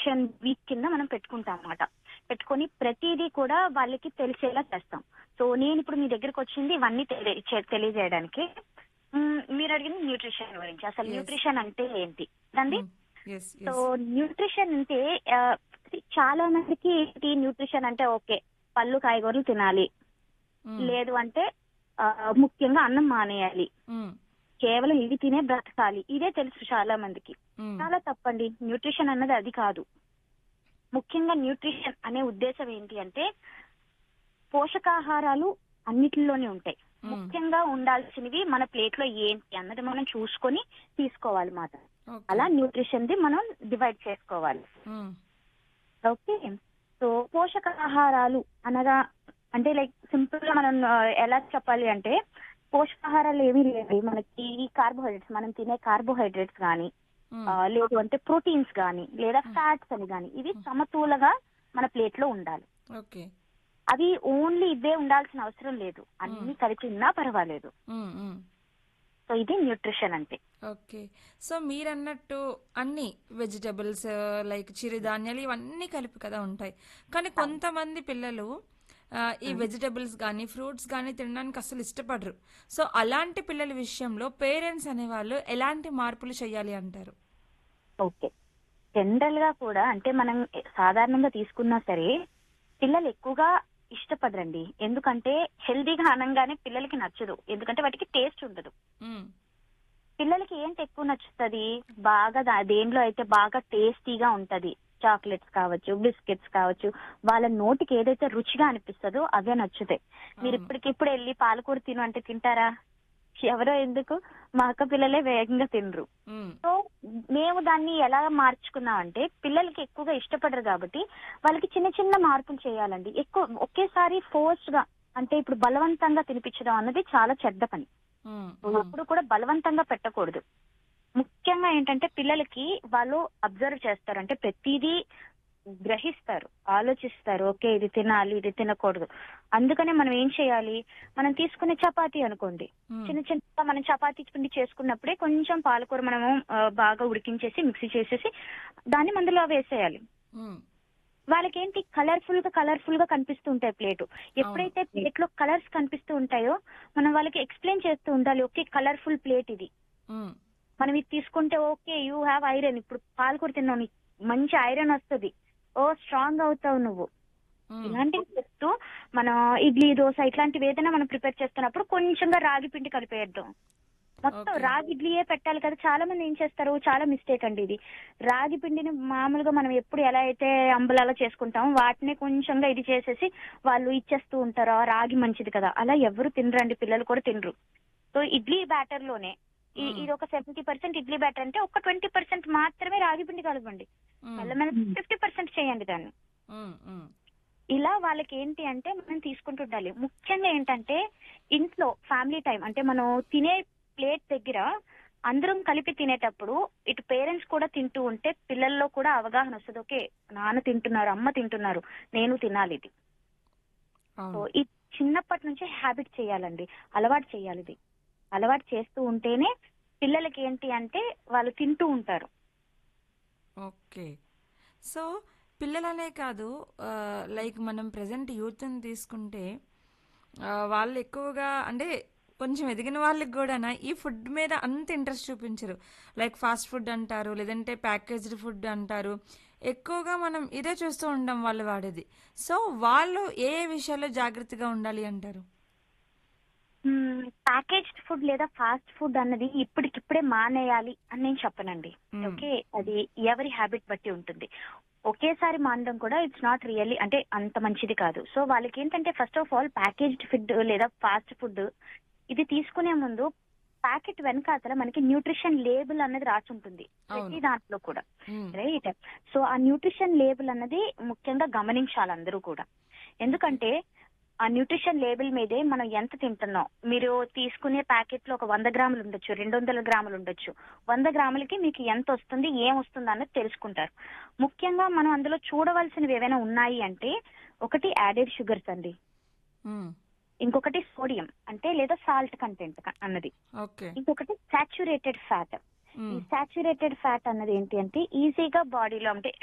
Nutrition week కింద మనం పెట్టుకుంటాం అన్నమాట పెట్టుకొని ప్రతిదీ కూడా వాళ్ళకి తెలిసేలా చేస్తాం సో నేను ఇప్పుడు మీ దగ్గరకు వచ్చింది ఇవన్నీ తెలియ చే- తెలియజేయడానికి మ్మ్, మీరు అడిగింది న్యూట్రిషన్ గురించి అసలు Yes. న్యూట్రిషన్ అంటే ఏంటి అండి ఎస్ సో ఎస్ న్యూట్రిషన్ అంటే ఆ, చాలా మందికి ఏంటి న్యూట్రిషన్ అంటే ఓకే పళ్ళు కాయగూరలు తినాలి లేదు అంటే ఆ, ముఖ్యంగా అన్నం మానేయాలి కేవలం ఇవి తినే బ్రతకాలి ఇదే తెలుసు చాలా మందికి చాలా తప్పండి న్యూట్రిషన్ అన్నది అది కాదు ముఖ్యంగా న్యూట్రిషన్ అనే ఉద్దేశం ఏంటి అంటే పోషకాహారాలు అన్నిటిలోనే ఉంటాయి ముఖ్యంగా ఉండాల్సినవి మన ప్లేట్ లో ఏంటి అన్నది మనం చూసుకొని తీసుకోవాలి మాట అలా న్యూట్రిషన్ ది మనం డివైడ్ చేసుకోవాలి ఓకే సో పోషకాహారాలు అనగా అంటే లైక్ సింపుల్ గా మనం ఆ, ఎలా చెప్పాలి అంటే పోషకాహారాలు ఏమీ లేవు మనకి కార్బోహైడ్రేట్స్ మనం తినే కార్బోహైడ్రేట్స్ కానీ లేదు అంటే ప్రోటీన్స్ కానీ లేదా ఫ్యాట్స్ అని కానీ ఇవి సమతూలగా మన ప్లేట్ లో ఉండాలి ఓకే అవి ఓన్లీ ఇవే ఉండాల్సిన అవసరం లేదు అన్ని కలిపి ఉన్నా పర్వాలేదు సో ఇది న్యూట్రిషన్ అంటే ఓకే సో మీరు అన్నట్టు అన్ని వెజిటబుల్స్ లైక్ చిరుధాన్యాలు ఇవన్నీ కలిపి కదా ఉంటాయి కానీ కొంతమంది పిల్లలు ఆ, ఈ వెజిటబుల్స్ కానీ ఫ్రూట్స్ కానీ తినడానికి అసలు ఇష్టపడరు సో అలాంటి పిల్లల విషయంలో పేరెంట్స్ అనేవాళ్ళు ఎలాంటి మార్పులు చేయాలి అంటారు ఓకే జనరల్ గా కూడా అంటే మనం సాధారణంగా తీసుకున్నా సరే పిల్లలు ఎక్కువగా ఇష్టపడరండి ఎందుకంటే హెల్దీగా అనగానే పిల్లలకి నచ్చదు ఎందుకంటే వాటికి టేస్ట్ ఉండదు మ్మ్. పిల్లలకి ఏంటి ఎక్కువ నచ్చుతుంది బాగా దా- దేనిలో అయితే బాగా టేస్టీగా ఉంటది చాక్లెట్స్ కావచ్చు బిస్కెట్స్ కావచ్చు వాళ్ళ నోటికి ఏదైతే రుచిగా అనిపిస్తుందో అవే నచ్చుతాయి మీరు అవును. ఇప్పటికిప్పుడు వెళ్ళి పాలకూర తిను అంటే తింటారా ఎవరో ఎందుకు మా అక్క పిల్లలే వేగంగా తినరు మ్మ్. సో మేము దాన్ని ఎలా మార్చుకున్నాం అంటే పిల్లలకి ఎక్కువగా ఇష్టపడరు కాబట్టి వాళ్ళకి చిన్న చిన్న మార్పులు చేయాలండి ఎక్కువ ఒకేసారి ఫోర్స్ గా అంటే ఇప్పుడు బలవంతంగా తినిపించడం అన్నది చాలా చెడ్డ పని మ్మ్. మ్మ్. ఎప్పుడు కూడా బలవంతంగా పెట్టకూడదు ముఖ్యంగా ఏంటంటే పిల్లలకి వాళ్ళు అబ్జర్వ్ చేస్తారు అంటే ప్రతిదీ గ్రహిస్తారు ఆలోచిస్తారు ఓకే ఇది తినాలి ఇది తినకూడదు అందుకనే మనం ఏం చేయాలి మనం తీసుకునే చపాతీ అనుకోండి మ్మ్. చిన్న చిన్న మనం చపాతీ పిండి చేసుకున్నప్పుడే కొంచెం పాలకూర మనము ఆ, బాగా ఉడికించేసి మిక్సీ చేసేసి దాన్ని మందులో వేసేయాలి మ్మ్. వాళ్ళకి ఏంటి కలర్ఫుల్ గా కలర్ఫుల్ గా కనిపిస్తూ ఉంటాయి ప్లేట్ ఎప్పుడైతే ప్లేట్ లో కలర్స్ కనిపిస్తూ ఉంటాయో మనం వాళ్ళకి ఎక్స్ప్లెయిన్ చేస్తూ ఉండాలి ఓకే కలర్ఫుల్ ప్లేట్ ఇది మ్మ్. మనం ఇది తీసుకుంటే ఓకే యూ హ్యావ్ ఐరన్ ఇప్పుడు పాలకూర తిన్నావు నీకు మంచి ఐరన్ వస్తుంది ఓ స్ట్రాంగ్ అవుతావు నువ్వు మ్మ్. ఇలాంటివి చెప్తూ మనం ఇడ్లీ దోశ ఇట్లాంటివి ఏదైనా మనం ప్రిపేర్ చేస్తున్నప్పుడు కొంచెంగా రాగి పిండి కలిపేద్దాం మొత్తం Okay. రాగి ఇడ్లీయే పెట్టాలి కదా చాలా మంది ఏం చేస్తారు చాలా మిస్టేక్ అండి ఇది రాగి పిండిని మామూలుగా మనం ఎప్పుడు ఎలా అయితే అంబలాలో చేసుకుంటామో వాటిని కొంచెంగా ఇది చేసేసి వాళ్ళు ఇచ్చేస్తూ ఉంటారు "ఆ, రాగి మంచిది కదా అలా ఎవరు తినరండి పిల్లలు కూడా తినరు సో ఇడ్లీ బ్యాటర్ లోనే ఈ- Hmm. ఇది ఒక సెవెంటీ పర్సెంట్ ఇడ్లీ బ్యాటర్ అంటే ఒక ట్వంటీ పర్సెంట్ మాత్రమే రాగి పిండి కలపండి మ్మ్. మెల్లమెల్ల ఫిఫ్టీ పర్సెంట్ చేయండి దాన్ని మ్మ్. మ్మ్. ఇలా వాళ్ళకి ఏంటి అంటే మనం తీసుకుంటూ ఉండాలి ముఖ్యంగా ఏంటంటే ఇంట్లో ఫ్యామిలీ టైం అంటే మనం తినే ప్లేట్ దగ్గర అందరం కలిపి తినేటప్పుడు ఇటు పేరెంట్స్ కూడా తింటూ ఉంటే పిల్లల్లో కూడా అవగాహన వస్తుంది ఓకే నాన్న తింటున్నారు అమ్మ తింటున్నారు నేను తినాలి ఇది సో అవును ఇది చిన్నప్పటి నుంచే హ్యాబిట్ చేయాలండి అలవాటు చేయాలి ఇది అలవాటు చేస్తూ ఉంటేనే పిల్లలకి ఏంటి అంటే వాళ్ళు తింటూ ఉంటారు ఓకే సో పిల్లలనే కాదు లైక్ మనం ప్రజెంట్ యూత్ని తీసుకుంటే ఆ, వాళ్ళు ఎక్కువగా అంటే కొంచెం ఎదిగిన వాళ్ళకి కూడా ఈ ఫుడ్ మీద అంత ఇంట్రెస్ట్ చూపించరు లైక్ ఫాస్ట్ ఫుడ్ అంటారు లేదంటే ప్యాకేజ్డ్ ఫుడ్ అంటారు ఎక్కువగా మనం ఇదే చూస్తూ ఉంటాం వాళ్ళు వాడేది సో వాళ్ళు ఏ ఏ విషయాల్లో జాగ్రత్తగా ఉండాలి అంటారు ప్యాకేజ్డ్ ఫుడ్ లేదా ఫాస్ట్ ఫుడ్ అన్నది ఇప్పటికిప్పుడే మానేయాలి అని నేను చెప్పనండి మ్మ్. ఓకే అది ఎవరి హ్యాబిట్ బట్టి ఉంటుంది ఒకేసారి మానడం కూడా ఇట్స్ నాట్ రియల్లీ అంటే అంత మంచిది కాదు సో వాళ్ళకి ఏంటంటే first of all packaged food లేదా ఫాస్ట్ ఫుడ్ ఇది తీసుకునే ముందు ప్యాకెట్ వెనకాతల మనకి న్యూట్రిషన్ లేబుల్ అన్నది రాసి ఉంటుంది ప్రతి అవును. దాంట్లో కూడా మ్మ్. రైట్ సో ఆ న్యూట్రిషన్ లేబుల్ అన్నది ముఖ్యంగా గమనించాలి అందరూ కూడా ఎందుకంటే ఆ న్యూట్రిషన్ లేబుల్ మీదే మనం ఎంత తింటున్నాం మీరు తీసుకునే ప్యాకెట్ లో ఒక వంద గ్రాములు ఉండొచ్చు రెండు వందల గ్రాములు ఉండొచ్చు వంద గ్రాములకి మీకు ఎంత వస్తుంది ఏం వస్తుంది అన్నది తెలుసుకుంటారు ముఖ్యంగా మనం అందులో చూడవలసినవి ఏవైనా ఉన్నాయి అంటే ఒకటి యాడెడ్ షుగర్స్ అండి మ్మ్. ఇంకొకటి సోడియం అంటే లేదా సాల్ట్ కంటెంట్ అన్నది ఓకే ఇంకొకటి సాచురేటెడ్ ఫ్యాట్ ఈ మ్మ్. సాచురేటెడ్ ఫ్యాట్ అన్నది ఏంటి అంటే ఈజీగా బాడీలో అంటే